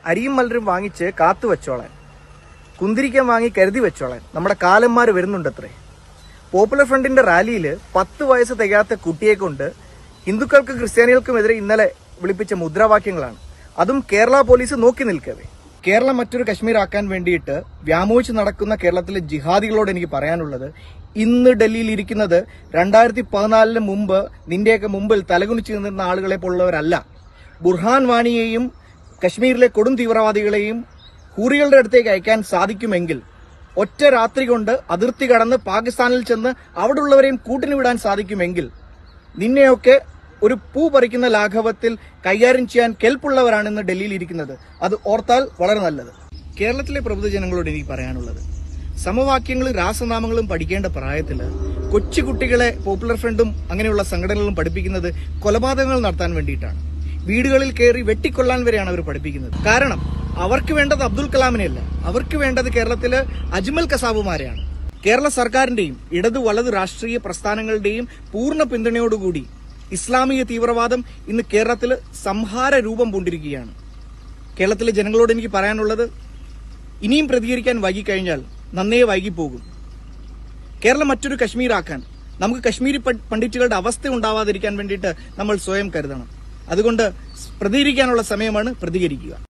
അരിയും മലരും വാങ്ങിച്ച് കാത്തു വെച്ചോളാൻ കുന്തിരിക്കം വാങ്ങി കരുതി വെച്ചോളാൻ നമ്മുടെ കാലന്മാർ വരുന്നുണ്ടത്രേ പോപ്പുലർ ഫ്രണ്ടിന്റെ റാലിയിൽ പത്ത് വയസ്സ് തികയാത്ത കുട്ടിയെ കൊണ്ട് ഹിന്ദുക്കൾക്കും ക്രിസ്ത്യാനികൾക്കുമെതിരെ ഇന്നലെ വിളിപ്പിച്ച മുദ്രാവാക്യങ്ങളാണ് അതും കേരള പോലീസ് നോക്കി നിൽക്കവേ കേരളം മറ്റൊരു കശ്മീർ ആക്കാൻ വേണ്ടിയിട്ട് വ്യാമോഹിച്ച് നടക്കുന്ന കേരളത്തിലെ ജിഹാദികളോട് എനിക്ക് പറയാനുള്ളത് ഇന്ന് ഡൽഹിയിൽ ഇരിക്കുന്നത് രണ്ടായിരത്തി പതിനാലിന് മുമ്പ് നിന്റെയൊക്കെ മുമ്പിൽ തലകുനിച്ച് നിന്നിരുന്ന ആളുകളെ പോലുള്ളവരല്ല ബുർഹാൻ വാണിയെയും കശ്മീരിലെ കൊടും തീവ്രവാദികളെയും ഹൂറികളുടെ അടുത്തേക്ക് അയക്കാൻ സാധിക്കുമെങ്കിൽ ഒറ്റ രാത്രി കൊണ്ട് അതിർത്തി കടന്ന് പാകിസ്ഥാനിൽ ചെന്ന് അവിടെയുള്ളവരെയും കൂട്ടിന് വിടാൻ സാധിക്കുമെങ്കിൽ നിന്നെയൊക്കെ ഒരു പൂ പറിക്കുന്ന ലാഘവത്തിൽ കൈകാര്യം ചെയ്യാൻ കെൽപ്പുള്ളവരാണ് ഇന്ന് ഡൽഹിയിൽ ഇരിക്കുന്നത് അത് ഓർത്താൽ വളരെ നല്ലത് കേരളത്തിലെ പ്രബുദ്ധജനങ്ങളോട് എനിക്ക് പറയാനുള്ളത് സമവാക്യങ്ങളും രാസനാമങ്ങളും പഠിക്കേണ്ട പ്രായത്തിൽ കൊച്ചുകുട്ടികളെ പോപ്പുലർ ഫ്രണ്ടും അങ്ങനെയുള്ള സംഘടനകളും പഠിപ്പിക്കുന്നത് കൊലപാതകങ്ങൾ നടത്താൻ വേണ്ടിയിട്ടാണ് വീടുകളിൽ കയറി വെട്ടിക്കൊള്ളാൻ വരെയാണ് അവർ പഠിപ്പിക്കുന്നത് കാരണം അവർക്ക് വേണ്ടത് അബ്ദുൽ കലാമിനെയല്ല അവർക്ക് വേണ്ടത് കേരളത്തിലെ അജ്മൽ കസാബുമാരെയാണ് കേരള സർക്കാരിന്റെയും ഇടതു വലതു രാഷ്ട്രീയ പ്രസ്ഥാനങ്ങളുടെയും പൂർണ്ണ പിന്തുണയോടുകൂടി ഇസ്ലാമിക തീവ്രവാദം ഇന്ന് കേരളത്തിൽ സംഹാര രൂപം പൂണ്ടിരിക്കുകയാണ് കേരളത്തിലെ ജനങ്ങളോട് എനിക്ക് പറയാനുള്ളത് ഇനിയും പ്രതികരിക്കാൻ വൈകിക്കഴിഞ്ഞാൽ നന്നേ വൈകിപ്പോകും കേരളം മറ്റൊരു കശ്മീരാക്കാൻ നമുക്ക് കശ്മീരി പ- പണ്ഡിറ്റുകളുടെ അവസ്ഥ ഉണ്ടാവാതിരിക്കാൻ വേണ്ടിയിട്ട് നമ്മൾ സ്വയം കരുതണം അതുകൊണ്ട് പ്രതികരിക്കാനുള്ള സമയമാണ് പ്രതികരിക്കുക